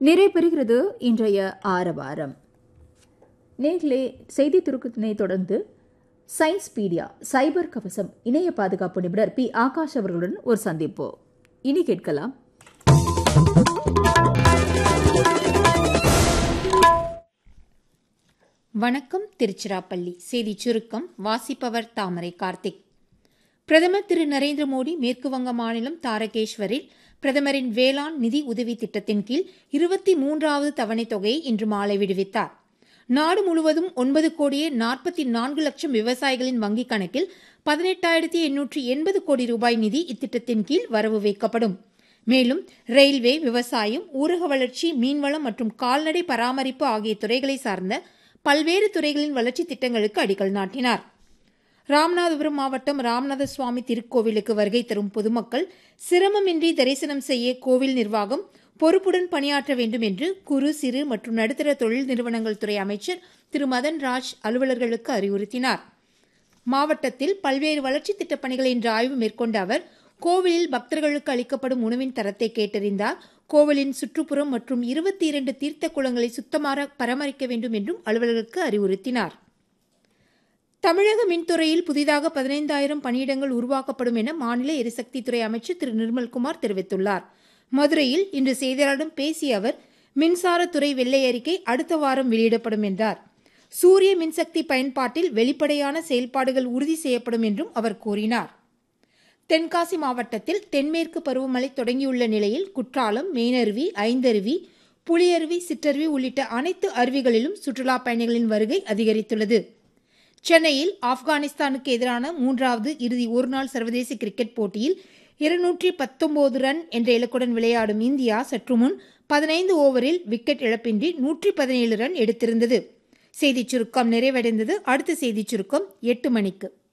நிறைவு இன்றைய ஆரவாரம் நேர்களே செய்தி துருக்கத்தினை தொடர்ந்து சயின்ஸ் பீடியா சைபர் கவசம் இணைய பாதுகாப்பு நிபுணர் பி ஆகாஷ் அவர்களுடன் ஒரு சந்திப்பு இனி கேட்கலாம் வணக்கம் திருச்சிராப்பள்ளி செய்திச் சுருக்கம் வாசிப்பவர் தாமரை கார்த்திக் பிரதமர் திரு நரேந்திர மோடி மேற்கு வங்க மாநிலம் தாரகேஸ்வரில் பிரதமரின் வேளாண் நிதி உதவி திட்டத்தின் கீழ் இருபத்தி மூன்றாவது தவணைத் தொகையை இன்று மாலை விடுவித்தார் நாடு முழுவதும் ஒன்பது கோடியே நாற்பத்தி நான்கு லட்சம் விவசாயிகளின் வங்கிக் கணக்கில் பதினெட்டாயிரத்தி எண்ணூற்றி எண்பது கோடி ரூபாய் நிதி இத்திட்டத்தின் கீழ் வரவு வைக்கப்படும் மேலும் ரயில்வே விவசாயம் ஊரக வளர்ச்சி மீன்வளம் மற்றும் கால்நடை பராமரிப்பு ஆகிய துறைகளை சார்ந்த பல்வேறு துறைகளின் வளர்ச்சி திட்டங்களுக்கு அடிக்கல் நாட்டினார் ராமநாதபுரம் மாவட்டம் ராமநாத சுவாமி திருக்கோவிலுக்கு வருகை தரும் பொதுமக்கள் சிரமமின்றி தரிசனம் செய்ய கோவில் நிர்வாகம் பொறுப்புடன் பணியாற்ற வேண்டும் என்று குறு சிறு மற்றும் நடுத்தர தொழில் நிறுவனங்கள் துறை அமைச்சர் திரு மதன் ராஜ் அலுவலர்களுக்கு அறிவுறுத்தினார் மாவட்டத்தில் பல்வேறு வளர்ச்சி திட்டப் பணிகளை இன்று ஆய்வு மேற்கொண்ட அவர் கோவிலில் பக்தர்களுக்கு அளிக்கப்படும் உணவின் தரத்தை கேட்டறிந்தார் கோவிலின் சுற்றுப்புறம் மற்றும் இருபத்தி இரண்டு தீர்த்த குளங்களை சுத்தமாக பராமரிக்க வேண்டும் என்றும் அலுவலர்களுக்கு அறிவுறுத்தினார் தமிழக மின்துறையில் புதிதாக பதினைந்தாயிரம் பணியிடங்கள் உருவாக்கப்படும் என மாநில எரிசக்தித்துறை அமைச்சர் திரு நிர்மல்குமார் தெரிவித்துள்ளார் மதுரையில் இன்று செய்தியாளர்களிடம் பேசிய அவர் மின்சாரத்துறை வெள்ளை அறிக்கை அடுத்த வாரம் வெளியிடப்படும் என்றார் சூரிய மின்சக்தி பயன்பாட்டில் வெளிப்படையான செயல்பாடுகள் உறுதி செய்யப்படும் என்றும் அவர் கூறினார் தென்காசி மாவட்டத்தில் தென்மேற்கு பருவமழை தொடங்கியுள்ள நிலையில் குற்றாலம் மெயினருவி ஐந்தருவி புலியருவி சிற்றருவி உள்ளிட்ட அனைத்து அருவிகளிலும் சுற்றுலா பயணிகளின் வருகை அதிகரித்துள்ளது சென்னையில் ஆப்கானிஸ்தானுக்கு எதிரான மூன்றாவது இறுதி ஒருநாள் சர்வதேச கிரிக்கெட் போட்டியில் இருநூற்றி பத்தொன்பது ரன் என்ற இலக்குடன் விளையாடும் இந்தியா சற்று முன் பதினைந்து ஓவரில் விக்கெட் இழப்பின்றி நூற்றி பதினேழு ரன் எடுத்திருந்தது செய்திச் சுருக்கம் நிறைவடைந்தது அடுத்த செய்திச் சுருக்கம் எட்டு மணிக்கு